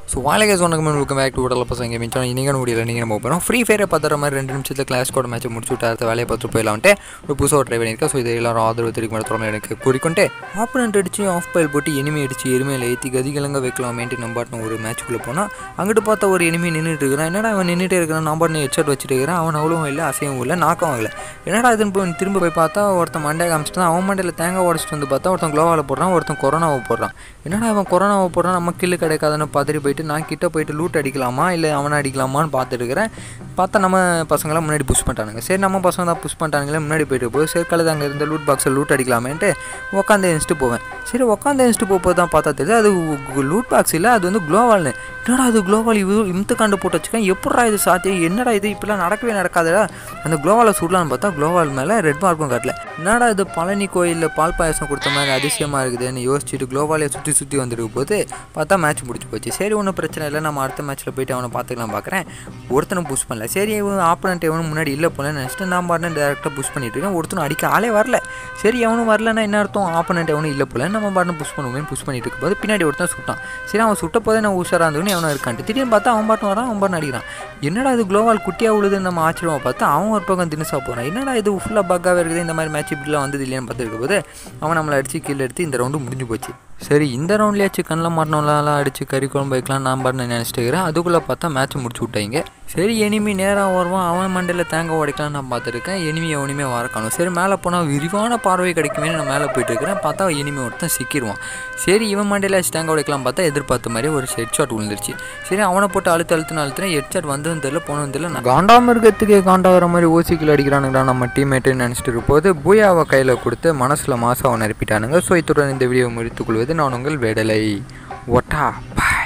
so வாழைக்கை சொன்னக்கு மேலே welcome back to உடல பசங்க மிச்சம் இன்றைக்கி முடியல நீங்கள் நம்ம போகிறோம் ஃப்ரீ ஃபயரை பார்த்துற மாதிரி ரெண்டு நிமிஷத்தில் கிளாஸ் கோட மேட்ச் முடிச்சு விட்டு அடுத்த வேலையை பார்த்துட்டு போயிடலான்ட்டு ஒரு புதுசாக ட்ரை பண்ணியிருக்கேன் ஸோ இது எல்லாரும் ஆதரவு தெரிவிக்க மாதிரி எனக்கு கூறிக்கொண்டு ஆப்பனண்ட் அடிச்சு ஆஃப் பைல் போட்டு எனிமே அடிச்சு எருமையில் ஏற்றி கதிகலங்க வைக்கலாமேன்ட்டு நம்ம பாட்டு ஒரு மேட்ச்சுக்குள்ளே போனால் அங்கிட்டு பார்த்தா ஒரு எனிமே நின்றுட்டு இருக்கிறான் என்னடா அவன் நின்றுட்டே இருக்கிறான் நான் பாட்டு ஹெட்ஷாட் வச்சுட்டு இருக்கிறான் அவன் அவ்வளோ இல்லை அசையவும் இல்லை நாக்கம் ஆகலை என்னடா இதுன்னு போய் திரும்ப போய் பார்த்தா ஒருத்தன் மண்டே காமிச்சிட்டு தான் அவன் மண்டையில் தேங்காய் உடச்சிட்டு வந்து பார்த்தா ஒருத்தன் குளோவால் போடுறான் ஒருத்தன் கொரோனாவை போடுறான் என்னடா அவன் கொரோனாவை போடுறான் நம்ம கில்லு கிடைக்காதுன்னு பார்த்துட்டு போயிட்டு நான் கிட்ட போயிட்டு லூட் அடிக்கலாமா இல்லை அவனை அடிக்கலாமான்னு பார்த்துட்டு இருக்கிறேன் பார்த்தா நம்ம பசங்களாம் முன்னாடி புஷ் பண்ணிட்டானுங்க சரி நம்ம பசங்க தான் புஷ் பண்ணிட்டானுங்களே முன்னாடி போயிட்டு போய் சரி கழுது அங்கே இருந்த லூட் பாக்ஸில் லூட் அடிக்கலாமேன்ட்டு உட்காந்து எழுந்துட்டு போவேன் சரி உட்காந்து எழுந்துட்டு போகும்போது தான் பார்த்தா தெரியுது அது லூட் பாக்ஸ் இல்லை அது வந்து குளோவால்னு என்னடா அது குளோவால் இது இம்த்து கண்டு போட்டு வச்சுக்கேன் எப்படா இது சாத்தியம் என்னடா இது இப்படிலாம் நடக்கவே நடக்காதுடா அந்த குளோவாலை சுடலான்னு பார்த்தா குளோவால் மேலே ரெட் மார்க்கும் காட்டல என்னடா இது பழனி கோயிலில் பால் பாயசம் கொடுத்த மாதிரி அதிசயமாக இருக்குதுன்னு யோசிச்சுட்டு குளோவாலே சுற்றி சுற்றி வந்துருக்கு போது பார்த்தா மேட்ச் முடிச்சு போச்சு சரி ஒன்றும் பிரச்சனை இல்லை நம்ம அடுத்த மேட்ச்சில் போயிட்டு அவனை பார்த்துக்கலாம் பார்க்குறேன் ஒருத்தனும் புஷ் பண்ணல சரி இவன் ஆப்பனண்ட் எவனும் முன்னாடி இல்லை போல நினச்சிட்டு நான் பாட்டு டேரெக்டாக புஷ் பண்ணிட்டு இருக்கேன் ஒருத்தனும் அடிக்க ஆளே வரல சரி எவனும் வரலன்னா என்ன அர்த்தம் ஆப்பனண்ட் எவனும் இல்லை போல நம்ம பாட்டு புஷ் பண்ணுவேன் புஷ் பண்ணிட்டு இருக்கும்போது பின்னாடி ஒருத்தன் சுட்டான் சரி அவன் சுட்ட போதே நான் உஷாராக இருந்தவனே அவனை இருக்கான்ட்டு திடீர்னு பார்த்தா அவன் பாட்டு வரான் அவன் பாட்டு அடிக்கிறான் என்னடா இது குளோவால் குட்டியாக உழுதுன்னு நம்ம ஆச்சரியமாக பார்த்தா அவன் ஒரு பக்கம் தினசா போகிறான் என்னடா இது ஃபுல்லாக பக்காக இருக்குது இந்த மாதிரி மேட்ச் இப்படிலாம் வந்தது இல்லையான்னு பார்த்துருக்க போது அவன் நம்மளை அடித்து கீழே எடுத்து இந்த ரவுண்டு முடிஞ்சு போச்சு சரி இந்த ரவுண்ட்லேயாச்சும் கண்ணில் மாட்டினவங்களாம் அடித்து கறி குழம்பு வைக்கலாம் நான் பாட்டு நினச்சிட்டு இருக்கிறேன் அதுக்குள்ளே பார்த்தா மேட்ச் முடிச்சு விட்டாங்க சரி எனிமி நேராக வருவான் அவன் மண்டையில் தேங்காய் உடைக்கலாம் நான் பார்த்துருக்கேன் எனிமி எவனுமே வர காணும் சரி மேலே போனால் விரிவான பார்வை கிடைக்குமே நான் மேலே போயிட்டு இருக்கிறேன் பார்த்தா எனிமி ஒருத்தன் சிக்கிடுவான் சரி இவன் மண்டையில் வச்சு தேங்காய் உடைக்கலாம் பார்த்தா எதிர்பார்த்த மாதிரி ஒரு ஹெட் ஷாட் விழுந்துருச்சு சரி அவனை போட்டு அழுத்து அழுத்துன்னு அழுத்துறேன் ஹெட் ஷாட் வந்ததும் தெரியல போனதும் தெரியல நான் காண்டாம இருக்கிறதுக்கே காண்டாகிற மாதிரி ஓசிக்கில் அடிக்கிறானுங்கடா நம்ம டீம்மேட்டுன்னு நினச்சிட்டு இருப்போது பூயாவை கையில் கொடுத்து மனசில் மாசாவை நிரப்பிட்டானுங்க ஸோ இத்துடன் இந்த வீடியோ முடித்துக்கொள்வது நான் உங்கள் வேடலை ஒட்டா பா